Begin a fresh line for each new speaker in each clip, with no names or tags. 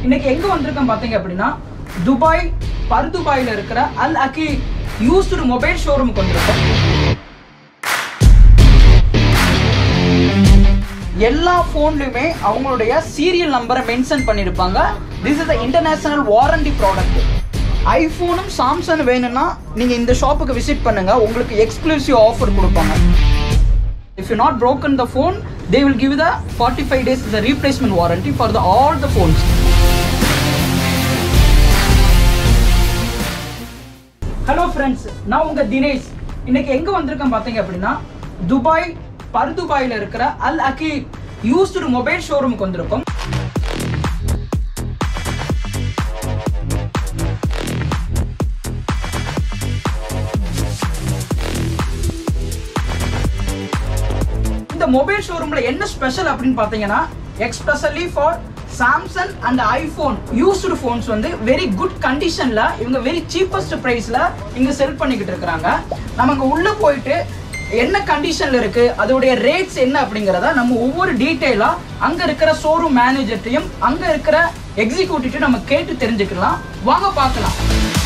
இன்னைக்கு எங்க வந்திருக்கோம் பாத்தீங்க அப்படின்னா துபாய் பர்துபாயில இருக்கிற அல் அகி யூஸ்டு மொபைல் ஷோரூமுக்கு வந்திருக்கோம் எல்லா ஃபோன்லையுமே அவங்களுடைய சீரியல் நம்பரை மென்ஷன் பண்ணியிருப்பாங்க this is the international warranty product ஐஃபோனும் சாம்சங் வேணும்னா நீங்கள் இந்த ஷாப்புக்கு விசிட் பண்ணுங்க உங்களுக்கு எக்ஸ்க்ளூசிவ் ஆஃபர் கொடுப்பாங்க If you're not broken the phone, they will give you the 45 days the replacement warranty for the all the phones. Hello friends நான் உங்க தினேஷ் இன்னைக்கு எங்க வந்திருக்கேன் பாத்தீங்க அப்படின்னா துபாய் பர்துபாயில இருக்கிற அல் அகி யூஸ்டு மொபைல் ஷோரூமுக்கு வந்திருக்கோம் இந்த மொபைல் ஷோரூம்ல என்ன ஸ்பெஷல் அப்படின்னு பாத்தீங்கன்னா especially for Samsung and iPhone used phones வந்து வெரி குட் கண்டிஷன்ல இவங்க வெரி சீப்பஸ்ட் பிரைஸ்ல இங்க செல் பண்ணிக்கிட்டு இருக்கிறாங்க நமக்கு உள்ள போயிட்டு என்ன கண்டிஷன்ல இருக்கு அதோடைய ரேட்ஸ் என்ன அப்படிங்கறத நம்ம ஒவ்வொரு டீட்டெயிலா அங்க இருக்கிற ஷோரூம் மேனேஜர்ட்டையும் அங்க இருக்கிற எக்ஸிக்யூட்டிவ் நம்ம கேட்டு தெரிஞ்சுக்கலாம் வாங்க பார்க்கலாம்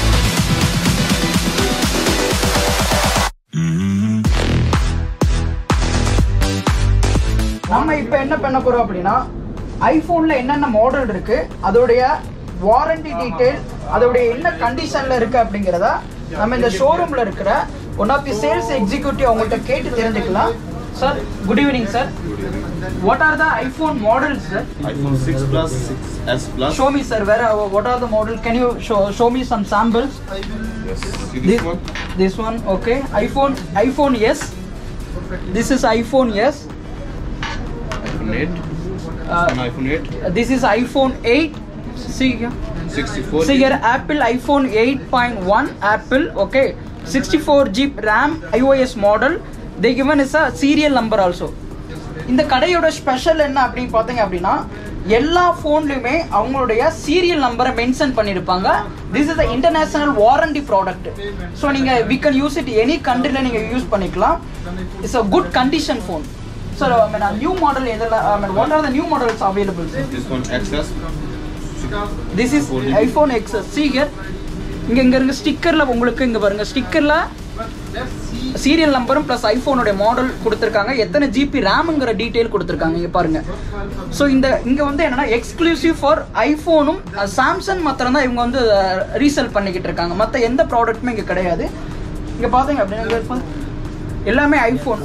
நம்ம இப்போ என்ன பண்ண போறோம் அப்படின்னா ஐபோன்ல என்னென்ன மாடல் இருக்கு அதோடைய வாரண்டி டீடைல் அதோடைய என்ன கண்டிஷன்ல இருக்கு அப்படிங்கிறத நம்ம இந்த ஷோரூம்ல இருக்கிற one of the sales executive அவங்கள்ட்ட கேட்டு தெரிஞ்சுக்கலாம் sir good evening sir what are the iPhone models sir
iPhone 6 Plus, 6s Plus.
show me sir where uh, what are the model can you show, show me some samples
Yes. See
this,
this one?
this one okay iphone iphone yes this is iphone yes
iPhone 8.
Uh,
An iPhone 8.
Uh, this is iPhone 8. See here.
64
See here, Apple iPhone 8.1 Apple. Okay, 64 GB RAM iOS model. They given is a serial number also. இந்த கடையோட special என்ன அப்படின்னு பார்த்தீங்க அப்படின்னா எல்லா ஃபோன்லையுமே அவங்களுடைய serial நம்பரை mention பண்ணியிருப்பாங்க this is the international warranty product so நீங்கள் we can use it any கண்ட்ரியில் நீங்கள் யூஸ் பண்ணிக்கலாம் it's a good condition phone sir I mean new model எதில் I mean what are the new models available sir
This one XS.
This is iPhone XS சீகர் இங்க இங்க இருக்க ஸ்டிக்கர்ல உங்களுக்கு இங்க பாருங்க ஸ்டிக்கர்ல சீரியல் நம்பரும் ப்ளஸ் ஐஃபோனுடைய மாடல் கொடுத்துருக்காங்க எத்தனை ஜிபி ரேமுங்கிற டீட்டெயில் கொடுத்துருக்காங்க இங்க பாருங்க ஸோ இந்த இங்க வந்து என்னன்னா எக்ஸ்க்ளூசிவ் ஃபார் ஐஃபோனும் சாம்சங் மாத்திரம் தான் இவங்க வந்து ரீசேல் பண்ணிக்கிட்டு இருக்காங்க மற்ற எந்த ப்ராடக்ட்டுமே இங்க கிடையாது இங்க பாத்தீங்க அப்படின்னா இங்க இருப்பது எல்லாமே ஐஃபோன்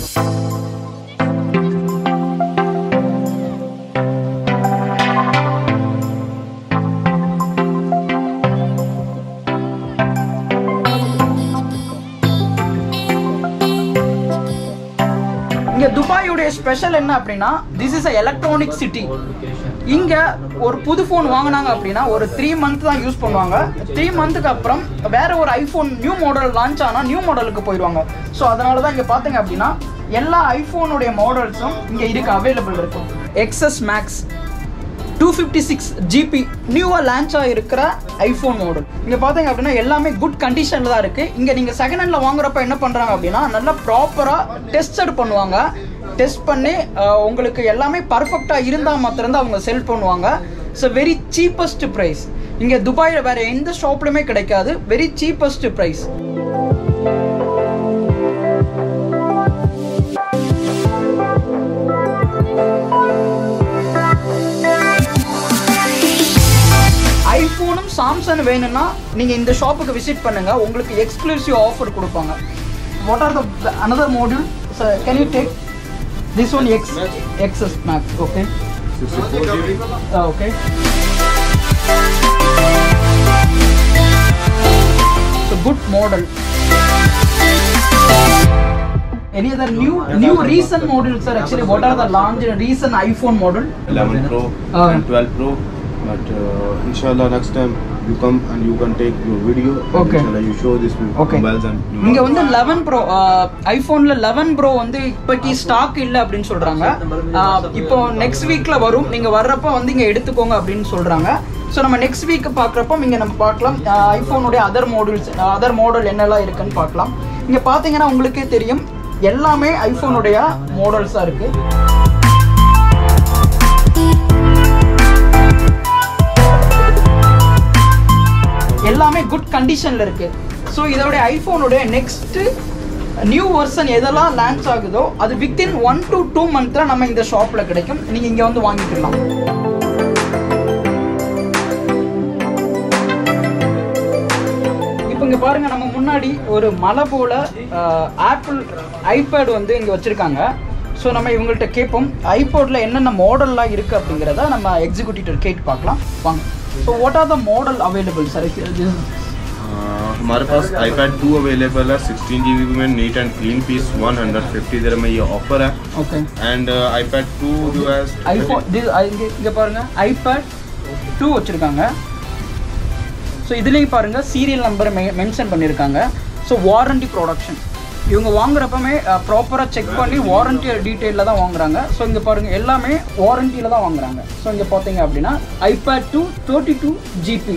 இங்க துபாயுடைய ஸ்பெஷல் என்ன அப்படின்னா this is a electronic city இங்க ஒரு புது ஃபோன் வாங்கினாங்க அப்படின்னா ஒரு த்ரீ மந்த் தான் யூஸ் பண்ணுவாங்க த்ரீ மந்த்துக்கு அப்புறம் வேற ஒரு ஐஃபோன் நியூ மாடல் லான்ச் ஆனால் நியூ மாடலுக்கு போயிடுவாங்க ஸோ அதனால தான் இங்கே பார்த்தீங்க அப்படின்னா எல்லா ஐஃபோனுடைய மாடல்ஸும் இங்கே இருக்கு அவைலபிள் இருக்கும் XS Max two fifty six GB நியூவாக லான்ச் ஆகிருக்கிற ஐஃபோன் மாடல் இங்கே பார்த்தீங்க அப்படின்னா எல்லாமே குட் கண்டிஷனில் தான் இருக்குது இங்கே நீங்கள் செகண்ட் ஹேண்டில் வாங்குறப்ப என்ன பண்ணுறாங்க அப்படின்னா நல்லா ப்ராப்பராக டெஸ்டட் பண்ணுவாங்க டெஸ்ட் பண்ணி அஹ், உங்களுக்கு எல்லாமே பர்ஃபெக்டாக இருந்தால் மாத்திரம்தான் அவங்க செல் பண்ணுவாங்க இட்ஸ் வெரி சீப்பஸ்ட் ப்ரைஸ் இங்கே துபாயில் வேறு எந்த ஷாப்லையுமே கிடைக்காது வெரி சீப்பஸ்ட் ப்ரைஸ் ஐஃபோனும் சாம்சங் வேணும்னா நீங்கள் இந்த ஷாப்புக்கு விசிட் பண்ணுங்க உங்களுக்கு எக்ஸ்க்ளூசிவ் ஆஃபர் கொடுப்பாங்க what are the another module can you take this one X XS Max okay
64 GB.
Okay good model Any other new new recent models sir actually what are the launch recent iPhone model
11 Pro
Oh.
and 12 Pro. But uh, inshallah next time you come and you can take your video. and
Okay.
Inshallah you show this
Okay.
mobiles and new
இங்க
models.
வந்து eleven pro ஐபோன்ல eleven pro வந்து இப்போக்கி stock இல்ல அப்படின்னு சொல்றாங்க ஆஹ் இப்போ next வீக்ல வரும் நீங்க வர்றப்ப வந்து இங்க எடுத்துக்கோங்க அப்படின்னு சொல்றாங்க ஸோ நம்ம நெக்ஸ்ட் வீக் பார்க்குறப்ப இங்க நம்ம பார்க்கலாம் ஐஃபோனுடைய அதர் மாடல்ஸ் அதர் மாடல் என்னெல்லாம் இருக்குன்னு பார்க்கலாம் இங்க பாத்தீங்கன்னா உங்களுக்கே தெரியும் எல்லாமே ஐஃபோனுடைய மாடல்ஸா இருக்கு குட் கண்டிஷனில் இருக்குது ஸோ இதோடைய ஐஃபோனுடைய நெக்ஸ்ட்டு நியூ வெர்ஷன் எதெல்லாம் லான்ச் ஆகுதோ அது வித்தின் ஒன் டு டூ மந்த்தில் நம்ம இந்த ஷாப்பில் கிடைக்கும் நீங்கள் இங்கே வந்து வாங்கிக்கலாம் இப்போ இங்கே பாருங்க நம்ம முன்னாடி ஒரு மலை போல ஆப்பிள் ஐபேட் வந்து இங்கே வச்சுருக்காங்க ஸோ நம்ம இவங்கள்ட்ட கேட்போம் ஐபோர்டில் என்னென்ன மாடல்லாம் இருக்குது அப்படிங்கிறத நம்ம எக்ஸிக்யூட்டிவ் கேட்டு பார்க்கலாம் வாங்க so what are the model available sir
Uh, हमारे पास iPad 2 अवेलेबल है 16 जी में नीट एंड क्लीन पीस 150 दिरहम में ये ऑफर है
ஓகே
एंड iPad 2 जो है
ஐஃபோன் இங்கே இங்கே பாருங்க ஐபேட் டூ வச்சுருக்காங்க ஸோ இதுலேயும் பாருங்க சீரியல் நம்பர் மெ மென்ஷன் பண்ணியிருக்காங்க ஸோ வாரண்டி ப்ரொடக்ஷன் இவங்க வாங்குறப்பமே ப்ராப்பராக செக் பண்ணி வாரண்டி டீட்டெயிலில் தான் வாங்குறாங்க ஸோ இங்கே பாருங்கள் எல்லாமே வாரண்டியில் தான் வாங்குறாங்க ஸோ இங்கே பார்த்தீங்க அப்படின்னா iPad two thirty two GB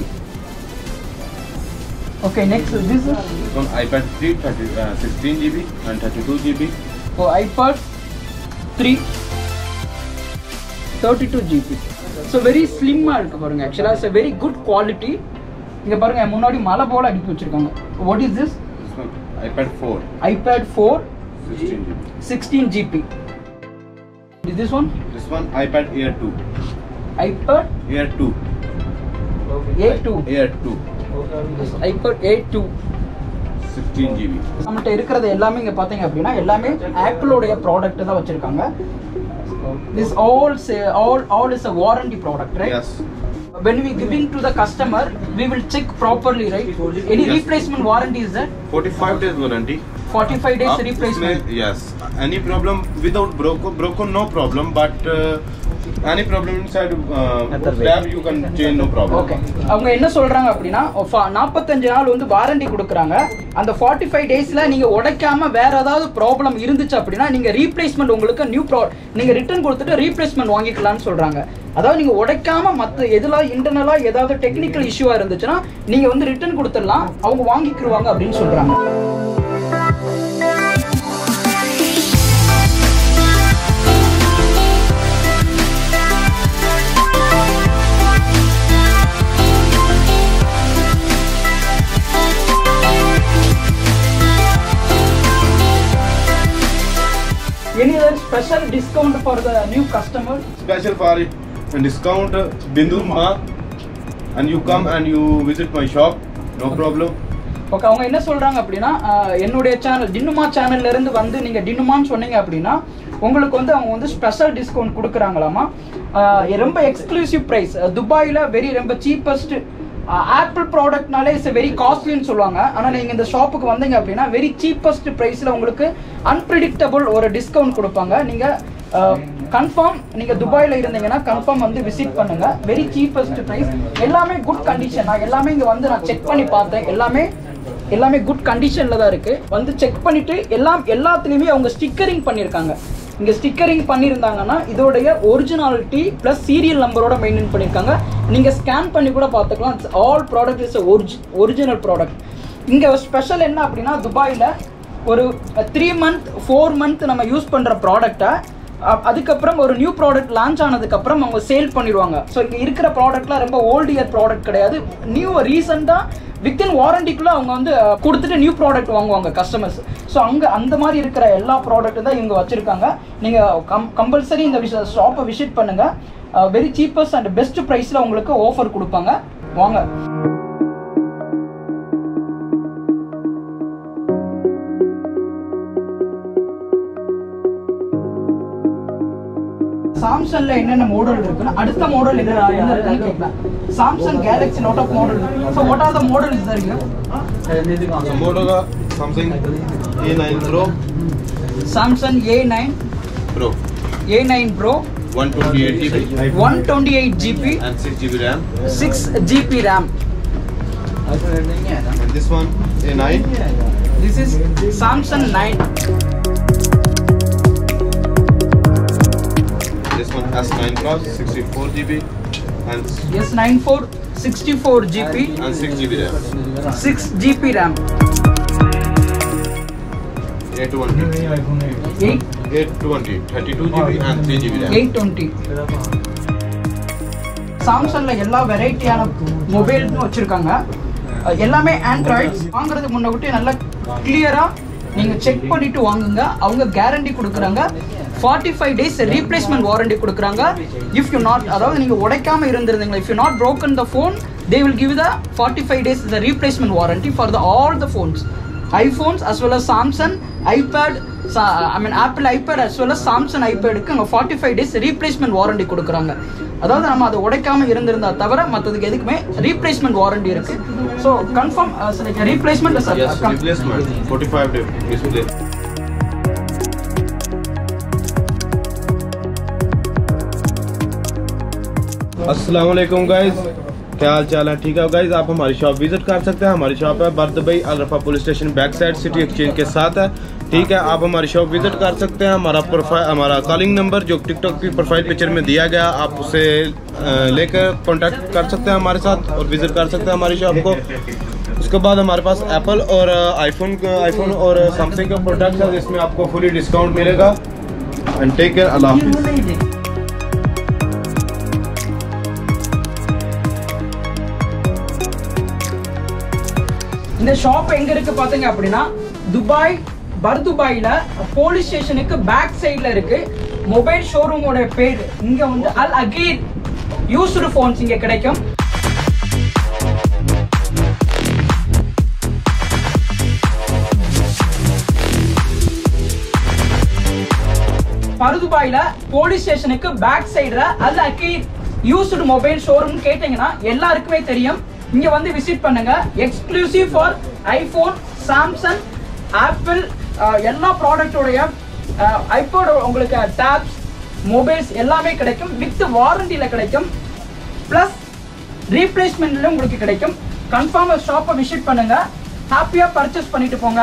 okay next this
on iPad 3 30, uh, 16 GB and 32 GB
ஓ iPad three thirty two GB so very ஸ்லிம்மாக இருக்கு பாருங்க ஆக்சுவலாக இட்ஸ் வெரி குட் குவாலிட்டி இங்கே பாருங்க முன்னாடி மலை போல அடுக்கி வச்சிருக்காங்க what is this
this one iPad 4
iPad four
16 GB
sixteen GB is this one
this one iPad Air 2
iPad
Air 2
A two
Air 2
iPad A two
16 GB
நம்மகிட்ட இருக்கிறது எல்லாமே இங்கே பார்த்தீங்க அப்படின்னா எல்லாமே ஆப்பிளோடைய ப்ராடக்ட் தான் வச்சுருக்காங்க this all all all is a warranty product right
yes
when we giving to the customer we will check properly right any
Yes.
replacement warranty is there
45 days warranty
45 days
आप
replacement
इसमें- yes any problem without broken broken no problem but uh, any problem inside uh, tab you can change no problem
okay அவங்க என்ன சொல்றாங்க அப்படின்னா ஃப- 45 நாள் வந்து warranty கொடுக்குறாங்க அந்த 45 ஃபைவ் டேஸ்ல நீங்க உடைக்காம வேற ஏதாவது ப்ராப்ளம் இருந்துச்சு அப்படின்னா நீங்க ரீப்ளேஸ்மெண்ட் உங்களுக்கு நியூ ப்ரா நீங்க ரிட்டர்ன் கொடுத்துட்டு ரீப்ளேஸ்மெண்ட் வாங்கிக்கலாம்னு சொல்றாங்க அதாவது நீங்க உடைக்காம மத்த எதுல இன்டர்னலா ஏதாவது டெக்னிக்கல் இஷ்யூவா இருந்துச்சுன்னா நீங்க வந்து ரிட்டர்ன் கொடுத்துடலாம் அவங்க வாங்கிக்கிருவாங்க அப்படின்னு சொல்றாங்க Any other special discount for the new customer?
special for it and discount uh, bindu ma and you come and you visit my shop no problem
okay அவங்க என்ன சொல்றாங்க அப்படின்னா ஆஹ், என்னுடைய சேனல் டின்னுமா சேனல்ல இருந்து வந்து நீங்க டின்னுமான்னு சொன்னீங்க அப்படின்னா உங்களுக்கு வந்து அவங்க வந்து ஸ்பெஷல் டிஸ்கவுண்ட் கொடுக்குறாங்களாமா ஆஹ், ரொம்ப எக்ஸ்க்ளூசிவ் ப்ரைஸ் துபாயில் வெரி ரொம்ப சீப்பஸ்ட் ஆப்பிள் ப்ராடக்ட்னாலே இட்ஸ் வெரி காஸ்ட்லின்னு சொல்லுவாங்க ஆனால் நீங்கள் இந்த ஷாப்புக்கு வந்தீங்க அப்படின்னா வெரி சீப்பஸ்ட் ப்ரைஸில் உங்களுக்கு அன்பிரிடிக்டபுள் ஒரு டிஸ்கவுண்ட் கொடுப்பாங்க நீங்கள் கன்ஃபார்ம் நீங்கள் துபாயில் இருந்தீங்கன்னா கன்ஃபார்ம் வந்து விசிட் பண்ணுங்க வெரி சீப்பஸ்ட் ப்ரைஸ் எல்லாமே குட் கண்டிஷன் நான் எல்லாமே இங்கே வந்து நான் செக் பண்ணி பார்த்தேன் எல்லாமே எல்லாமே குட் கண்டிஷனில் தான் இருக்குது வந்து செக் பண்ணிவிட்டு எல்லாம் எல்லாத்துலேயுமே அவங்க ஸ்டிக்கரிங் பண்ணியிருக்காங்க இங்கே ஸ்டிக்கரிங் பண்ணியிருந்தாங்கன்னா இதோடைய ஒரிஜினாலிட்டி ப்ளஸ் சீரியல் நம்பரோட மெயின்டைன் பண்ணியிருக்காங்க நீங்கள் ஸ்கேன் பண்ணி கூட பார்த்துக்கலாம் ஆல் ப்ராடக்ட் இஸ் ஒரிஜி ஒரிஜினல் ப்ராடக்ட் இங்கே ஸ்பெஷல் என்ன அப்படின்னா துபாயில் ஒரு த்ரீ மந்த் ஃபோர் மந்த் நம்ம யூஸ் பண்ணுற ப்ராடக்டை அதுக்கப்புறம் ஒரு நியூ ப்ராடக்ட் லான்ச் ஆனதுக்கப்புறம் அவங்க சேல் பண்ணிடுவாங்க ஸோ இங்கே இருக்கிற ப்ராடக்ட்லாம் ரொம்ப ஓல்டு இயர் ப்ராடக்ட் கிடையாது நியூ ரீசெண்டாக வித்தின் வாரண்டிக்குள்ளே அவங்க வந்து அஹ், கொடுத்துட்டு நியூ ப்ராடக்ட் வாங்குவாங்க கஸ்டமர்ஸ் ஸோ அங்கே அந்த மாதிரி இருக்கிற எல்லா ப்ராடக்ட்டும் தான் இவங்க வச்சுருக்காங்க நீங்கள் கம் கம்பல்சரி இந்த விஷ ஷாப்பை விசிட் பண்ணுங்கள் வெரி சீப்பஸ்ட் அண்ட் பெஸ்ட் ப்ரைஸில் உங்களுக்கு ஆஃபர் கொடுப்பாங்க வாங்க சாம்சங்ல என்னென்ன மாடல் இருக்குன்னா அடுத்த மாடல் என்ன என்ன இருக்குன்னு கேட்கலாம் Samsung Galaxy lot of model so what are the model is there
so model uh, Samsung A9 Pro
Samsung A nine
Pro
A nine pro
128 GB
one twenty eight GB
and 6 GB RAM
six GB RAM
and this one A9
this is Samsung nine
this one S9 Plus 64 GB and
S nine four sixty four GB
and 6 GB RAM
six GB RAM
A220
eight
820 32 GB and 3 GB RAM
eight twenty சாம்சங்ல எல்லா வெரைட்டியான மொபைல்ஸும் வச்சிருக்காங்க அஹ், எல்லாமே androids வாங்குறதுக்கு முன்ன விட்டு நல்லா கிளியரா நீங்க செக் பண்ணிட்டு வாங்குங்க அவங்க கேரண்டி கொடுக்குறாங்க forty five days replacement warranty கொடுக்குறாங்க இஃப் யூ நாட் அதாவது நீங்க உடைக்காம இருந்திருந்தீங்களா if you not broken the phone they will give the forty five days the replacement warranty for the all the phones iPhones as well as Samsung iPad I mean Apple iPad as well as Samsung ஐபேடுக்கு அங்கே forty five days replacement warranty கொடுக்குறாங்க அதாவது நம்ம அதை உடைக்காம இருந்திருந்தா தவிர மற்றதுக்கு எதுக்குமே ரீப்ளேஸ்மெண்ட் வாரண்டி இருக்கு so confirm replacement
Yes, replacement. 45 day display. अस्सलाम वालेकुम गाइस क्या हाल चाल है ठीक है गाइस आप हमारी शॉप विजिट कर सकते हैं हमारी शॉप है Bur Dubai Al Rafa police station back side city exchange के साथ है ठीक है आप हमारी शॉप विजिट कर सकते हैं हमारा प्रोफाइल हमारा कॉलिंग नंबर जो टिकटॉक की प्रोफाइल पिक्चर में दिया गया आप उसे अ, लेकर कांटेक्ट कर सकते हैं हमारे साथ और विजिट कर सकते हैं हमारी शॉप को उसके बाद हमारे पास एप्पल और आईफोन आईफोन और सैमसंग का प्रोडक्ट है जिसमें आपको फुली डिस्काउंट मिलेगा एंड टेक केयर अल्लाह हाफिज़
இந்த ஷாப் எங்க இருக்கு பாத்தீங்க அப்படின்னா துபாய் பர்துபாயில போலீஸ் ஸ்டேஷனுக்கு பேக் சைடுல இருக்கு மொபைல் ஷோரூமோட பேர் இங்க வந்து அல் அகீர் யூஸ்டு ஃபோன்ஸ் இங்க கிடைக்கும் பருதுபாயில போலீஸ் ஸ்டேஷனுக்கு பேக் சைடுல அல் அகீர் யூஸ்டு மொபைல் ஷோரூம் கேட்டீங்கன்னா எல்லாருக்குமே தெரியும் இங்க வந்து விசிட் பண்ணுங்க exclusive for iPhone Samsung Apple எல்லா ப்ராடக்டோடைய ஐபோட உங்களுக்கு டேப்ஸ் மொபைல்ஸ் எல்லாமே கிடைக்கும் வித் வாரண்டியில் கிடைக்கும் ப்ளஸ் ரீப்ளேஸ்மெண்ட்ல உங்களுக்கு கிடைக்கும் கன்ஃபார்மாக ஷாப்பை விசிட் பண்ணுங்க ஹாப்பியாக பர்ச்சேஸ் பண்ணிட்டு போங்க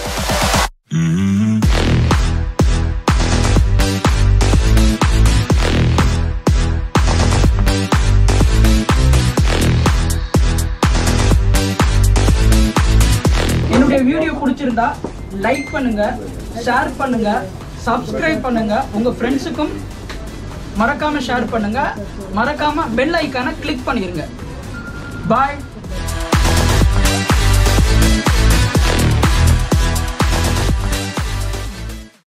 என்னுடைய வீடியோ பிடிச்சிருந்தா லைக் பண்ணுங்க ஷேர் பண்ணுங்க சப்ஸ்கிரைப் பண்ணுங்க உங்க ஃப்ரெண்ட்ஸுக்கும் மறக்காம ஷேர் பண்ணுங்க மறக்காம பெல் ஐக்கானை கிளிக் பண்ணிருங்க பாய்